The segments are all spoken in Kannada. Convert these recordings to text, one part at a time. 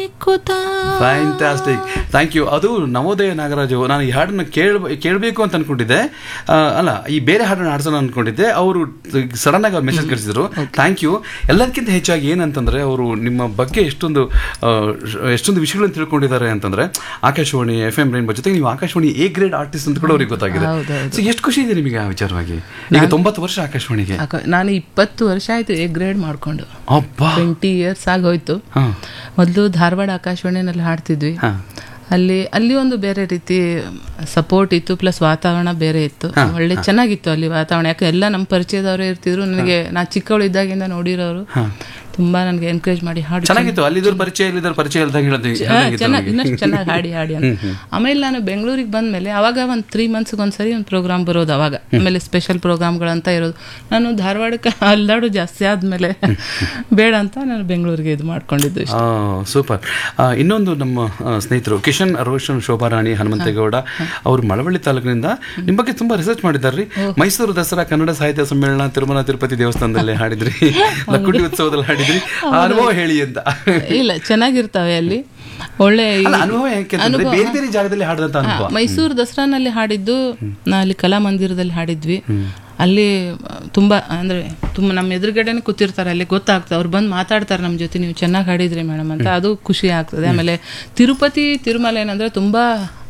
ಕುತ ಫ್ಯಾಂಟಾಸ್ಟಿಕ್ ಥ್ಯಾಂಕ್ ಯು ಅದು ನವೋದಯ ನಾಗರಾಜು ನಾನು ಈ ಹಾಡನ್ನ ಕೇಳ ಕೇಳಬೇಕು ಅಂತ ಅನ್ಕೊಂಡಿದ್ದೆ ಆ, ಅಲ್ಲ ಈ ಬೇರೆ ಹಾಡನ್ನ ಆಡ್ಸೋಣ ಅನ್ಕೊಂಡಿದ್ದೆ ಅವರು ಸಡನ್ ಆಗಿ ಅವ್ರು ಮೆಸೇಜ್ ಕಳಿಸಿದ್ರು ಥ್ಯಾಂಕ್ ಯು ಎಲ್ಲದಕ್ಕಿಂತ ಹೆಚ್ಚಾಗಿ ಏನಂತಂದ್ರೆ ಅವರು ನಿಮ್ಮ ಬಗ್ಗೆ ಎಷ್ಟೊಂದು ಆ, ಎಷ್ಟೊಂದು ವಿಷಯಗಳನ್ನು ತಿಳ್ಕೊಂಡಿದ್ದಾರೆ ಅಂತಂದ್ರೆ ಆಕಾಶವಾಣಿ ಎಫ್ ಎಂ ರೈನ್ಬೋ ಜೊತೆಗೆ ನೀವು ಆಕಾಶವಾಣಿ ಎ ಗ್ರೇಡ್ ಆರ್ಟಿಸ್ಟ್ ಅಂತ ಕೂಡ ಅವ್ರಿಗೆ ಗೊತ್ತಾಗಿದೆ ಹೌದೌದು. ಸೊ ಎಷ್ಟು ಖುಷಿ ಇದೆ ನಿಮಗೆ ಆ ವಿಚಾರವಾಗಿ ಈಗ ತೊಂಬತ್ತು ವರ್ಷ ಆಕಾಶವಾಣಿಗೆ ಆಕ- ನಾನು ಇಪ್ಪತ್ತು ವರ್ಷ ಆಯ್ತು ಎ ಗ್ರೇಡ್ ಮಾಡ್ಕೊಂಡು ಅಬ್ಬಾ ಟ್ವೆಂಟಿ ಇಯರ್ಸ್ ಆಗೋಯ್ತು ಹಾ ಮೊದಲು ಧಾರವಾಡ ಆಕಾಶವಾಣಿನಲ್ಲಿ ಹಾಡ್ತಿದ್ವಿ ಹಾ ಅಲ್ಲಿ ಅಲ್ಲಿ ಒಂದು ಬೇರೆ ರೀತಿ ಸಪೋರ್ಟ್ ಇತ್ತು ಪ್ಲಸ್ ವಾತಾವರಣ ಬೇರೆ ಇತ್ತು ಒಳ್ಳೆ ಚೆನ್ನಾಗಿತ್ತು ಅಲ್ಲಿ ವಾತಾವರಣ ಯಾಕೆ ಎಲ್ಲ ನಮ್ಮ ಪರಿಚಯದವರೇ ಇರ್ತಿದ್ರು ನನಗೆ ನಾ ಚಿಕ್ಕವಳು ಇದ್ದಾಗಿಂದ ನೋಡಿರೋರು ತುಂಬಾ ನನಗೆ ಎನ್ಕರೇಜ್ ಮಾಡಿ ಹಾಡು ಚೆನ್ನಾಗಿತ್ತು ಅಲ್ಲಿದ್ದವ್ರ ಪರಿಚಯ ಇಲ್ಲಿದ್ದವ್ರ ಪರಿಚಯ ಇಲ್ದಾಗ ಹೇಳೋದು ಚೆನ್ನಾಗಿ ಇನ್ನಷ್ಟು ಚೆನ್ನಾಗಿ ಹಾಡಿ ಹಾಡಿ ಅಂತ ಆಮೇಲೆ ನಾನು ಬೆಂಗಳೂರಿಗೆ ಬಂದ್ಮೇಲೆ ಅವಾಗ ಒಂದು ತ್ರೀ ಮಂತ್ಸ್ಗೆ ಒಂದ್ಸರಿ ಒಂದು ಪ್ರೋಗ್ರಾಮ್ ಬರೋದು ಅವಾಗ ಆಮೇಲೆ ಸ್ಪೆಷಲ್ ಪ್ರೋಗ್ರಾಮ್ಗಳಂತ ಇರೋದು ನಾನು ಧಾರವಾಡಕ್ಕೆ ಅಲ್ದಾಡು ಜಾಸ್ತಿ ಆದ್ಮೇಲೆ ಬೇಡ ಅಂತ ನಾನು ಬೆಂಗಳೂರಿಗೆ ಇದು ಮಾಡ್ಕೊಂಡಿದ್ದು ಇಷ್ಟೇ. ಸೂಪರ್ ಇನ್ನೊಂದು ನಮ್ಮ ಆ, ಸ್ನೇಹಿತರು ಕಿಶನ್ ರೋಷನ್ ಶೋಭಾರಾಣಿ ಹನುಮಂತೇಗೌಡ ಅವರು ಮಳವಳ್ಳಿ ತಾಲೂಕಿನಿಂದ ನಿಮ್ಮ ಬಗ್ಗೆ ತುಂಬಾ ರಿಸರ್ಚ್ ಮಾಡಿದ್ದಾರೆ ಮೈಸೂರು ದಸರಾ ಕನ್ನಡ ಸಾಹಿತ್ಯ ಸಮ್ಮೇಳನ ತಿರುಮಲ ತಿರುಪತಿ ದೇವಸ್ಥಾನದಲ್ಲಿ ಹಾಡಿದ್ರಿ ಲಕ್ಕುಂಡಿ ಉತ್ಸವದಲ್ಲಿ ಹಾಡಿದ್ರಿ ಆ ಅನುಭವ ಹೇಳಿ ಅಂತ ಇಲ್ಲ ಚೆನ್ನಾಗಿರ್ತಾವೆ ಅಲ್ಲಿ ಒಳ್ಳೆ ಈ- ಅಲ್ಲ ಅನುಭವ ಯಾಕೆಂತಂದ್ರೆ ಬೇರೆ ಬೇರೆ ಜಾಗದಲ್ಲಿ ಹಾಡಿದಂತ ಅನುಭವ ಮೈಸೂರು ದಸರಾನಲ್ಲಿ ಹಾಡಿದ್ದು ನಾ ಅಲ್ಲಿ ಕಲಾಮಂದಿರದಲ್ಲಿ ಹಾಡಿದ್ವಿ ಅಲ್ಲಿ ಆ, ತುಂಬಾ ಅಂದ್ರೆ ತುಂಬ ನಮ್ಮ ಎದುರುಗಡೆನೆ ಕೂತಿರ್ತಾರೆ ಅಲ್ಲಿ ಗೊತ್ತಾಗ್ತದೆ ಅವ್ರು ಬಂದು ಮಾತಾಡ್ತಾರೆ ನಮ್ಮ ಜೊತೆ ನೀವು ಚೆನ್ನಾಗಿ ಹಾಡಿದ್ರಿ ಮೇಡಮ್ ಅಂತ ಅದು ಖುಷಿ ಆಗ್ತದೆ ಆಮೇಲೆ ತಿರುಪತಿ ತಿರುಮಲ ಏನಂದ್ರೆ ತುಂಬಾ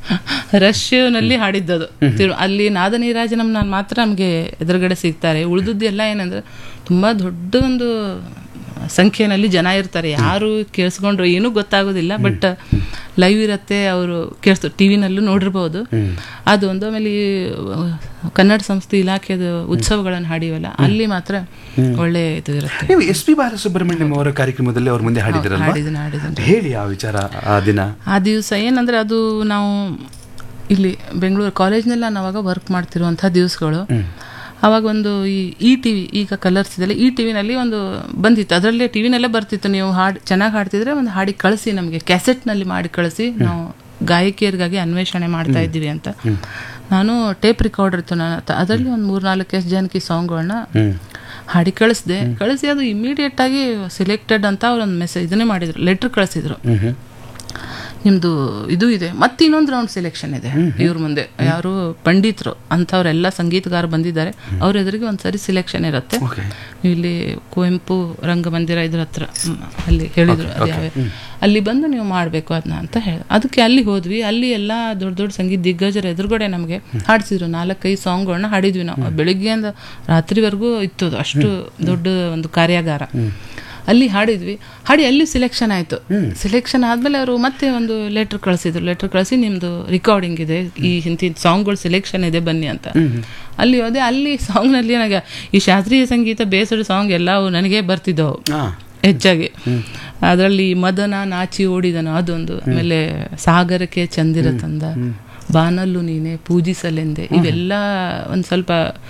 ರಶ್ನಲ್ಲಿ ಹಾಡಿದ್ದದು ತಿರು ಅಲ್ಲಿ ನಾದ ನೀರಾಜನಂ ನಾನು ಮಾತ್ರ ನಮಗೆ ಎದುರುಗಡೆ ಸಿಗ್ತಾರೆ ಉಳಿದದ್ದು ಎಲ್ಲ ಏನಂದ್ರೆ ತುಂಬಾ ದೊಡ್ಡ ಒಂದು ಸಂಖ್ಯೆಯಲ್ಲಿ ಜನ ಇರ್ತಾರೆ ಯಾರು ಕೇಳಿಸ್ಕೊಂಡ್ರು ಏನೂ ಗೊತ್ತಾಗೋದಿಲ್ಲ ಬಟ್ ಲೈವ್ ಇರತ್ತೆ ಅವರು ಕೇಳಿಸ್ ಟಿವಿನಲ್ಲೂ ನೋಡಿರ್ಬೋದು ಅದೊಂದು ಆಮೇಲೆ ಈ ಕನ್ನಡ ಸಂಸ್ಥೆ ಇಲಾಖೆದ ಉತ್ಸವಗಳನ್ನು ಹಾಡಿವಲ್ಲ ಅಲ್ಲಿ ಮಾತ್ರ ಒಳ್ಳೆ ಇದು ಇರುತ್ತೆ ನೀವು ಎಸ್ ಪಿ ಬಾಲಸುಬ್ರಹ್ಮಣ್ಯಂ ಅವರ ಕಾರ್ಯಕ್ರಮದಲ್ಲಿ ಅವ್ರ ಮುಂದೆ ಹಾಡಿದಿರಲ್ವಾ ಹಾಡಿದನ ಹಾಡಿದನ ಹೇಳಿ ಆ ವಿಚಾರ ಆ ದಿನ ಆ ದಿವಸ ಏನಂದ್ರೆ ಅದು ನಾವು ಇಲ್ಲಿ ಬೆಂಗಳೂರು ಕಾಲೇಜ್ನಲ್ಲಿ ನಾನು ಅವಾಗ ವರ್ಕ್ ಮಾಡ್ತಿರುವಂಥ ದಿವಸಗಳು ಅವಾಗ ಒಂದು ಈ ಇ ಟಿ ವಿ ಈಗ ಕಲರ್ಸ್ ಇದೆಲ್ಲ ಈ ಟಿ ವಿನಲ್ಲಿ ಒಂದು ಬಂದಿತ್ತು ಅದರಲ್ಲೇ ಟಿ ವಿನಲ್ಲೇ ಬರ್ತಿತ್ತು ನೀವು ಹಾಡು ಚೆನ್ನಾಗಿ ಹಾಡ್ತಿದ್ರೆ ಒಂದು ಹಾಡಿ ಕಳಿಸಿ ನಮಗೆ ಕ್ಯಾಸೆಟ್ನಲ್ಲಿ ಮಾಡಿ ಕಳಿಸಿ ನಾವು ಗಾಯಕಿಯರಿಗಾಗಿ ಅನ್ವೇಷಣೆ ಮಾಡ್ತಾ ಇದ್ದೀವಿ ಅಂತ ನಾನು ಟೇಪ್ ರಿಕಾರ್ಡರ್ ಇತ್ತು ನನ್ನ ಹತ್ರ ಅದರಲ್ಲಿ ಒಂದು ಮೂರು ನಾಲ್ಕು ಎಷ್ಟು ಜನಕ್ಕೆ ಸಾಂಗ್ಗಳನ್ನ ಹಾಡಿ ಕಳಿಸಿದೆ ಕಳಿಸಿ ಅದು ಇಮಿಡಿಯೇಟ್ ಆಗಿ ಸಿಲೆಕ್ಟೆಡ್ ಅಂತ ಅವ್ರು ಒಂದು ಮೆಸೇಜ್ ಇದನ್ನೇ ಮಾಡಿದ್ರು ಲೆಟ್ರ್ ಕಳಿಸಿದ್ರು ನಿಮ್ದು ಇದು ಇದೆ ಮತ್ತೆ ಇನ್ನೊಂದು ರೌಂಡ್ ಸೆಲೆಕ್ಷನ್ ಇದೆ ಇವ್ರ ಮುಂದೆ ಯಾರು ಪಂಡಿತರು ಅಂಥವ್ರೆಲ್ಲ ಸಂಗೀತಗಾರ ಬಂದಿದ್ದಾರೆ ಅವ್ರ ಎದುರಿಗೆ ಒಂದ್ಸರಿ ಸೆಲೆಕ್ಷನ್ ಇರುತ್ತೆ ಓಕೆ ನೀವು ಇಲ್ಲಿ ಕುವೆಂಪು ರಂಗಮಂದಿರ ಇದ್ರ ಹತ್ರ ಮ್, ಅಲ್ಲಿ ಹೇಳಿದ್ರು ಅದು ಯಾವ್ಯಾವ ಅಲ್ಲಿ ಬಂದು ನೀವು ಮಾಡಬೇಕು ಅದನ್ನ ಅಂತ ಹೇಳಿ ಅದಕ್ಕೆ ಅಲ್ಲಿ ಹೋದ್ವಿ ಅಲ್ಲಿ ಎಲ್ಲ ದೊಡ್ಡ ದೊಡ್ಡ ಸಂಗೀತ ದಿಗ್ಗಜರ ಎದುರುಗಡೆ ನಮಗೆ ಹಾಡಿಸಿದ್ರು ನಾಲ್ಕೈದು ಸಾಂಗ್ಗಳನ್ನ ಹಾಡಿದ್ವಿ ನಾವು ಬೆಳಿಗ್ಗೆಯಿಂದ ರಾತ್ರಿವರೆಗೂ ಇತ್ತು ಅದು. ಅಷ್ಟು ದೊಡ್ಡ ಒಂದು ಕಾರ್ಯಾಗಾರ ಅಲ್ಲಿ ಹಾಡಿದ್ವಿ ಹಾಡಿ ಅಲ್ಲಿ ಸಿಲೆಕ್ಷನ್ ಆಯಿತು ಸಿಲೆಕ್ಷನ್ ಆದಮೇಲೆ ಅವರು ಮತ್ತೆ ಒಂದು ಲೆಟ್ರ್ ಕಳಿಸಿದ್ರು ಲೆಟ್ರ್ ಕಳಿಸಿ ನಿಮ್ಮದು ರಿಕಾರ್ಡಿಂಗ್ ಇದೆ ಈ ಇಂತಿಂಥ ಸಾಂಗ್ಗಳು ಸಿಲೆಕ್ಷನ್ ಇದೆ ಬನ್ನಿ ಅಂತ ಅಲ್ಲಿ ಹೋದೆ ಅಲ್ಲಿ ಸಾಂಗ್ನಲ್ಲಿ ನನಗೆ ಈ ಶಾಸ್ತ್ರೀಯ ಸಂಗೀತ ಬೇಸರ ಸಾಂಗ್ ಎಲ್ಲವೂ ನನಗೆ ಬರ್ತಿದ್ದವು ಹಾ ಹೆಚ್ಚಾಗಿ ಅದರಲ್ಲಿ ಮದನ ನಾಚಿ ಓಡಿದನು ಅದೊಂದು ಆಮೇಲೆ ಸಾಗರಕ್ಕೆ ಚಂದಿರ ತಂದ ಬಾನಲ್ಲು ನೀನೆ ಪೂಜಿಸಲೆಂದೆ ಇವೆಲ್ಲ ಒಂದು ಸ್ವಲ್ಪ